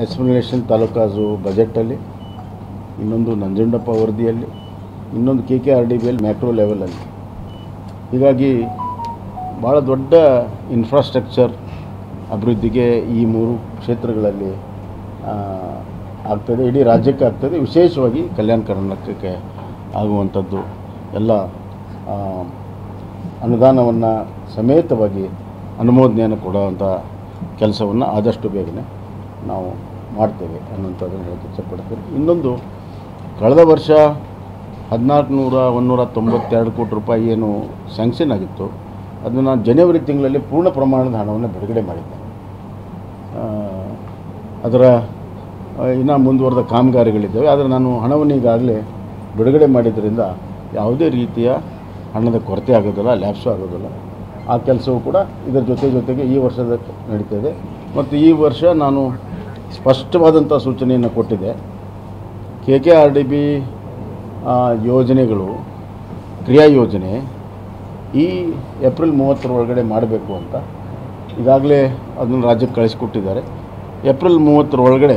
Explanation ತಾಲೂಕಾಜು ಬಜೆಟಲ್ಲಿ ಇನ್ನೊಂದು ನಂಜುಂಡಪ್ಪ ವರದಿಯಲ್ಲಿ ಇನ್ನೊಂದು ಕೆ ಕೆ ಆರ್ ಡಿ ಬಿಯಲ್ಲಿ ಮ್ಯಾಕ್ರೋ ಲೆವೆಲಲ್ಲಿ ಹೀಗಾಗಿ ಭಾಳ ದೊಡ್ಡ ಇನ್ಫ್ರಾಸ್ಟ್ರಕ್ಚರ್ ಅಭಿವೃದ್ಧಿಗೆ ಈ ಮೂರು ಕ್ಷೇತ್ರಗಳಲ್ಲಿ ಆ, ಆಗ್ತದೆ ಇಡೀ ರಾಜ್ಯಕ್ಕೆ ಆಗ್ತದೆ ವಿಶೇಷವಾಗಿ ಕಲ್ಯಾಣ ಕರ್ನಾಟಕಕ್ಕೆ ಆಗುವಂಥದ್ದು ಎಲ್ಲ ಆ, ಅನುದಾನವನ್ನು ಸಮೇತವಾಗಿ ಅನುಮೋದನೆಯನ್ನು ಕೊಡುವಂಥ ಕೆಲಸವನ್ನು ಆದಷ್ಟು ಬೇಗನೆ ನಾವು ಮಾಡ್ತೇವೆ ಅನ್ನೋಂಥದ್ದನ್ನು ಹೇಳಕ್ಕೆ ಇಷ್ಟಪಡ್ತೇನೆ ಇನ್ನೊಂದು ಕಳೆದ ವರ್ಷ ಹದಿನಾಲ್ಕು ನೂರ ಒಂದೂರ ತೊಂಬತ್ತೆರಡು ಕೋಟಿ ರೂಪಾಯಿ ಏನು ಸ್ಯಾಂಕ್ಷನ್ ಆಗಿತ್ತು ಅದನ್ನು ನಾನು ಜನವರಿ ತಿಂಗಳಲ್ಲಿ ಪೂರ್ಣ ಪ್ರಮಾಣದ ಹಣವನ್ನು ಬಿಡುಗಡೆ ಮಾಡಿದ್ದೆ ಆ, ಅದರ ಆ, ಇನ್ನೂ ಮುಂದುವರೆದ ಕಾಮಗಾರಿಗಳಿದ್ದಾವೆ ಆದರೆ ನಾನು ಹಣವನ್ನು ಈಗಾಗಲೇ ಬಿಡುಗಡೆ ಮಾಡಿದ್ದರಿಂದ ಯಾವುದೇ ರೀತಿಯ ಹಣದ ಕೊರತೆ ಆಗೋದಿಲ್ಲ ಲ್ಯಾಪ್ಸು ಆಗೋದಿಲ್ಲ ಆ ಕೆಲಸವು ಕೂಡ ಇದರ ಜೊತೆ ಜೊತೆಗೆ ಈ ವರ್ಷದ ನಡೀತಾ ಇದೆ ಮತ್ತು ಈ ವರ್ಷ ನಾನು ಸ್ಪಷ್ಟವಾದಂಥ ಸೂಚನೆಯನ್ನು ಕೊಟ್ಟಿದ್ದೆ K K R D B ಯೋಜನೆಗಳು ಕ್ರಿಯಾ ಯೋಜನೆ ಈ ಏಪ್ರಿಲ್ ಮೂವತ್ತರ ಒಳಗಡೆ ಮಾಡಬೇಕು ಅಂತ ಈಗಾಗಲೇ ಅದನ್ನು ರಾಜ್ಯಕ್ಕೆ ಕಳಿಸ್ಕೊಟ್ಟಿದ್ದಾರೆ ಏಪ್ರಿಲ್ ಮೂವತ್ತರ ಒಳಗಡೆ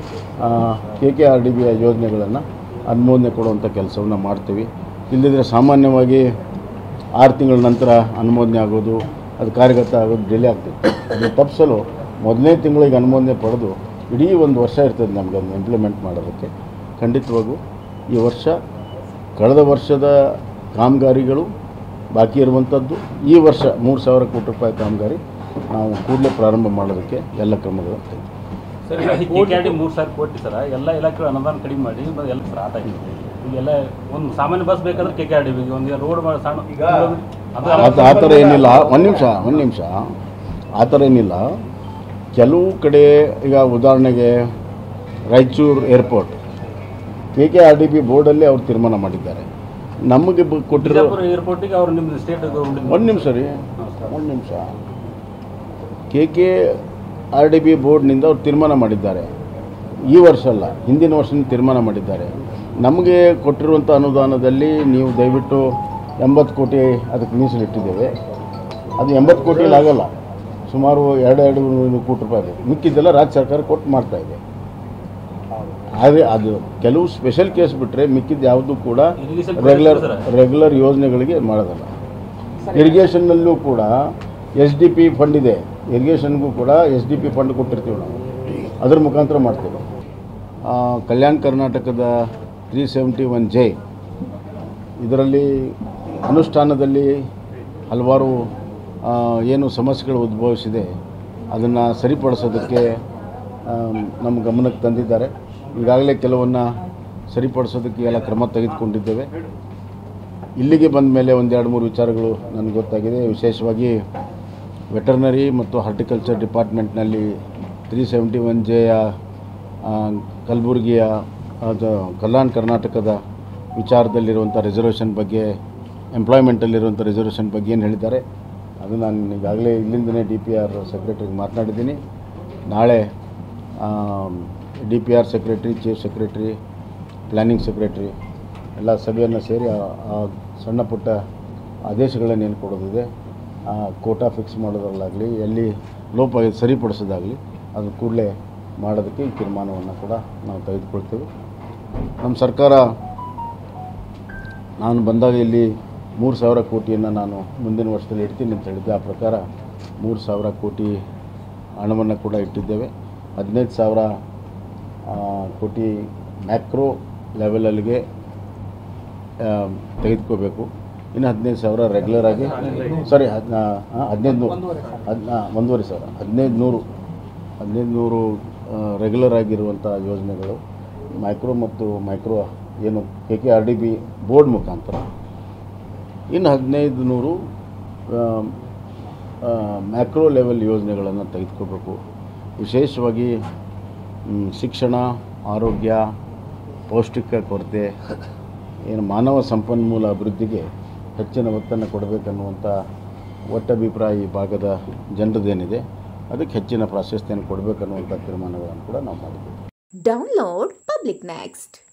ಕೆ ಕೆ ಆರ್ ಡಿ ಬಿಯ ಯೋಜನೆಗಳನ್ನು ಅನುಮೋದನೆ ಕೊಡುವಂಥ ಕೆಲಸವನ್ನು ಮಾಡ್ತೀವಿ ಇಲ್ಲದಿದ್ದರೆ ಸಾಮಾನ್ಯವಾಗಿ ಆರು ತಿಂಗಳ ನಂತರ ಅನುಮೋದನೆ ಆಗೋದು ಅದು ಕಾರ್ಯಗತ ಆಗೋದು ಡಿಲೇ ಆಗ್ತದೆ ಅದು ತಪ್ಪಿಸಲು ಮೊದಲನೇ ತಿಂಗಳಿಗೆ ಅನುಮೋದನೆ ಪಡೆದು ಇಡೀ ಒಂದು ವರ್ಷ ಇರ್ತದೆ ನಮಗೆ ಅದನ್ನು ಇಂಪ್ಲಿಮೆಂಟ್ ಮಾಡೋದಕ್ಕೆ ಖಂಡಿತವಾಗೂ ಈ ವರ್ಷ ಕಳೆದ ವರ್ಷದ ಕಾಮಗಾರಿಗಳು ಬಾಕಿ ಇರುವಂಥದ್ದು ಈ ವರ್ಷ ಮೂರು ಸಾವಿರ ಕೋಟಿ ರೂಪಾಯಿ ಕಾಮಗಾರಿ ನಾವು ಕೂಡಲೇ ಪ್ರಾರಂಭ ಮಾಡೋದಕ್ಕೆ ಎಲ್ಲ ಕ್ರಮಗಳು ಆಗ್ತದೆ sir K K R D ಮೂರು ಸಾವಿರ ಕೋಟಿ ಸರ್ ಎಲ್ಲ ಇಲಾಖೆ ಅನುದಾನ ಕಡಿಮೆ ಮಾಡಿ ಮತ್ತೆ ಎಲ್ಲ ಸರ್ ಆಟ ಆಗಿದೆ ಈಗೆಲ್ಲ ಒಂದು ಸಾಮಾನ್ಯ ಬಸ್ ಬೇಕಾದ್ರೆ ಕೆ ಕೆ ಆರ್ ಡಿ ಒಂದು ರೋಡ್ ಮಾಡಿ ಸಣ್ಣ ಅದು ಅದು ಆ ಥರ ಏನಿಲ್ಲ ಒಂದು ನಿಮಿಷ ಒಂದು ನಿಮಿಷ ಆ ಥರ ಏನಿಲ್ಲ ಕೆಲವು ಕಡೆ ಈಗ ಉದಾಹರಣೆಗೆ Raichur airport K K R D B ಬೋರ್ಡಲ್ಲಿ ಅವ್ರು ತೀರ್ಮಾನ ಮಾಡಿದ್ದಾರೆ ನಮಗೆ ಬ- ಕೊಟ್ಟಿರೋ ಬಿಜಾಪುರ ಏರ್ಪೋರ್ಟಿಗೆ ಅವ್ರು ನಿಮ್ಮ ಸ್ಟೇಟ್ ಗೌರ್ಮೆಂಟ್ ಒಂದು ನಿಮಿಷ ರೀ ಒಂದು ನಿಮಿಷ K K R D B ಬೋರ್ಡ್ನಿಂದ ಅವ್ರು ತೀರ್ಮಾನ ಮಾಡಿದ್ದಾರೆ ಈ ವರ್ಷ ಅಲ್ಲ ಹಿಂದಿನ ವರ್ಷನೇ ತೀರ್ಮಾನ ಮಾಡಿದ್ದಾರೆ ನಮಗೆ ಕೊಟ್ಟಿರುವಂಥ ಅನುದಾನದಲ್ಲಿ ನೀವು ದಯವಿಟ್ಟು ಎಂಬತ್ತು ಕೋಟಿ ಅದಕ್ಕೆ ಮೀಸಲಿಟ್ಟಿದ್ದೇವೆ ಅದು ಎಂಬತ್ತು ಕೋಟಿಯಲ್ಲಿ ಆಗಲ್ಲ ಸುಮಾರು ಎರಡು ಎರಡು ನೂರು ಕೋಟಿ ರೂಪಾಯಿ ಬೇಕು ಮಿಕ್ಕಿದ್ದೆಲ್ಲ ರಾಜ್ಯ ಸರ್ಕಾರ ಕೊಟ್ಟು ಮಾಡ್ತಾ ಇದೆ ಆದರೆ ಅದು ಕೆಲವು ಸ್ಪೆಷಲ್ ಕೇಸ್ ಬಿಟ್ಟರೆ ಮಿಕ್ಕಿದ್ದು ಯಾವುದು ಕೂಡ Irrigation regular project sir. Regular ಯೋಜನೆಗಳಿಗೆ ಮಾಡೋದಲ್ಲ ಇರಿಗೇಷನ್ನಲ್ಲೂ ಕೂಡ ಎಸ್ ಡಿ ಪಿ ಫಂಡ್ ಇದೆ ಇರಿಗೇಷನ್ಗೂ ಕೂಡ ಎಸ್ ಡಿ ಪಿ ಫಂಡ್ ಕೊಟ್ಟಿರ್ತೀವಿ ನಾವು ಅದ್ರ ಮುಖಾಂತರ ಮಾಡ್ತೇವೆ ಆ, ಕಲ್ಯಾಣ ಕರ್ನಾಟಕದ ತ್ರೀ ಸೆವೆಂಟಿ ಒನ್ ಜೆ ಇದರಲ್ಲಿ ಅನುಷ್ಠಾನದಲ್ಲಿ ಹಲವಾರು ಆ, ಏನು ಸಮಸ್ಯೆಗಳು ಉದ್ಭವಿಸಿದೆ ಅದನ್ನು ಸರಿಪಡಿಸೋದಕ್ಕೆ ಆಮ್, ನಮ್ಮ ಗಮನಕ್ಕೆ ತಂದಿದ್ದಾರೆ ಈಗಾಗಲೇ ಕೆಲವನ್ನು ಸರಿಪಡಿಸೋದಕ್ಕೆ ಎಲ್ಲ ಕ್ರಮ ತೆಗೆದುಕೊಂಡಿದ್ದೇವೆ ಇಲ್ಲಿಗೆ ಬಂದ ಮೇಲೆ ಒಂದೆರಡು ಮೂರು ವಿಚಾರಗಳು ನನಗೆ ಗೊತ್ತಾಗಿದೆ ವಿಶೇಷವಾಗಿ ವೆಟರ್ನರಿ ಮತ್ತು ಹಾರ್ಟಿಕಲ್ಚರ್ ಡಿಪಾರ್ಟ್ಮೆಂಟ್ನಲ್ಲಿ ತ್ರೀ ಸೆವೆಂಟಿ ಒನ್ ಜೆಯ ಕಲಬುರಗಿಯ ಅದು ಕಲ್ಯಾಣ ಕರ್ನಾಟಕದ ವಿಚಾರದಲ್ಲಿರುವಂಥ ರಿಸರ್ವೇಷನ್ ಬಗ್ಗೆ ಎಂಪ್ಲಾಯ್ಮೆಂಟಲ್ಲಿರುವಂಥ ರಿಸರ್ವೇಷನ್ ಬಗ್ಗೆ ಏನು ಹೇಳಿದ್ದಾರೆ ಅದು ನಾನು ಈಗಾಗಲೇ ಇಲ್ಲಿಂದನೇ ಡಿ ಪಿ ಆರ್ ಸೆಕ್ರೆಟ್ರಿಗೆ ಮಾತನಾಡಿದ್ದೀನಿ ನಾಳೆ D P R secretary chief secretary planning secretary ಎಲ್ಲ ಸಭೆಯನ್ನು ಸೇರಿ ಆ ಆ ಸಣ್ಣ ಪುಟ್ಟ ಆದೇಶಗಳನ್ನು ಏನು ಕೊಡೋದಿದೆ ಆ ಕೋಟಾ ಫಿಕ್ಸ್ ಮಾಡೋದ್ರಲ್ಲಾಗಲಿ ಎಲ್ಲಿ ಲೋಪ ಆಗಿದೆ ಸರಿಪಡಿಸೋದಾಗಲಿ ಅದು ಕೂಡಲೇ ಮಾಡೋದಕ್ಕೆ ಈ ತೀರ್ಮಾನವನ್ನು ಕೂಡ ನಾವು ತೆಗೆದುಕೊಳ್ತೇವೆ ನಮ್ಮ ಸರ್ಕಾರ ನಾನು ಬಂದಾಗ ಇಲ್ಲಿ ಮೂರು ಸಾವಿರ ಕೋಟಿಯನ್ನು ನಾನು ಮುಂದಿನ ವರ್ಷದಲ್ಲಿ ಇಡ್ತೀನಿ ಅಂತ ಹೇಳಿದ್ದೆ ಆ ಪ್ರಕಾರ ಮೂರು ಸಾವಿರ ಕೋಟಿ ಹಣವನ್ನು ಕೂಡ ಇಟ್ಟಿದ್ದೇವೆ ಹದಿನೈದು ಸಾವಿರ ಆ, ಕೋಟಿ ಮ್ಯಾಕ್ರೋ ಲೆವೆಲಲ್ಲಿಗೆ ಆ, ತೆಗೆದುಕೋಬೇಕು ಇನ್ನು ಹದಿನೈದು ಸಾವಿರ ರೆಗ್ಯುಲರ್ ಆಗಿ ಸಾರಿ ಹದಿನೈದು ನೂರು ಹದ್ ಒಂದೂವರೆ ಸಾವಿರ ಹದಿನೈದು ನೂರು ಹದಿನೈದು ನೂರು ರೆಗ್ಯುಲರ್ ಆಗಿರುವಂಥ ಯೋಜನೆಗಳು ಮೈಕ್ರೋ ಮತ್ತು ಮೈಕ್ರೋ ಏನು K K R D B board ಮುಖಾಂತರ ಇನ್ನು ಹದಿನೈದು ನೂರು ಮ್ಯಾಕ್ರೋ ಲೆವೆಲ್ ಯೋಜನೆಗಳನ್ನು ತೆಗೆದುಕೋಬೇಕು ವಿಶೇಷವಾಗಿ ಮ್, ಶಿಕ್ಷಣ ಆರೋಗ್ಯ ಪೌಷ್ಟಿಕ ಕೊರತೆ ಏನು ಮಾನವ ಸಂಪನ್ಮೂಲ ಅಭಿವೃದ್ಧಿಗೆ ಹೆಚ್ಚಿನ ಒತ್ತನ್ನು ಕೊಡಬೇಕನ್ನುವಂಥ ಒಟ್ಟಭಿಪ್ರಾಯ ಈ ಭಾಗದ ಜನರದ್ದೇನಿದೆ ಅದಕ್ಕೆ ಹೆಚ್ಚಿನ ಪ್ರಾಶಸ್ತ್ಯವನ್ನು ಕೊಡಬೇಕನ್ನುವಂಥ ತೀರ್ಮಾನಗಳನ್ನು ಕೂಡ ನಾವು ಮಾಡಿದ್ದೇವೆ Download Public Next.